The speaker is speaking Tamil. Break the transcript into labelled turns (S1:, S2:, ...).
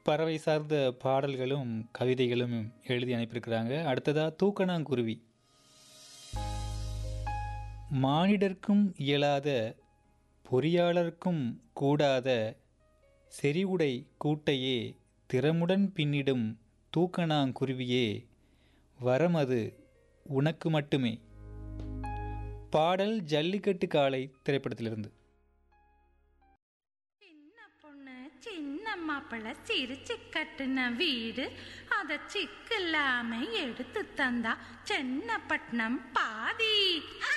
S1: பறவை சார்ந்த பாடல்களும் கவிதைகளும் எழுதி அனுப்பியிருக்கிறாங்க அடுத்ததா தூக்கணாங்குருவி மானிடர்க்கும் இயலாத பொறியாளர்க்கும் கூடாத செறிவுடை கூட்டையே திறமுடன் பின்னிடும் தூக்கணாங்குருவியே வரமது உனக்கு மட்டுமே பாடல் ஜல்லிக்கட்டு காளை திரைப்படத்திலிருந்து
S2: சின்ன பொண்ணு சின்ன மாப்பிள்ள சிரிச்சு கட்டுன வீடு அத சிக்கில்லாம எடுத்து தந்தா சென்னப்பட்டினம் பாதி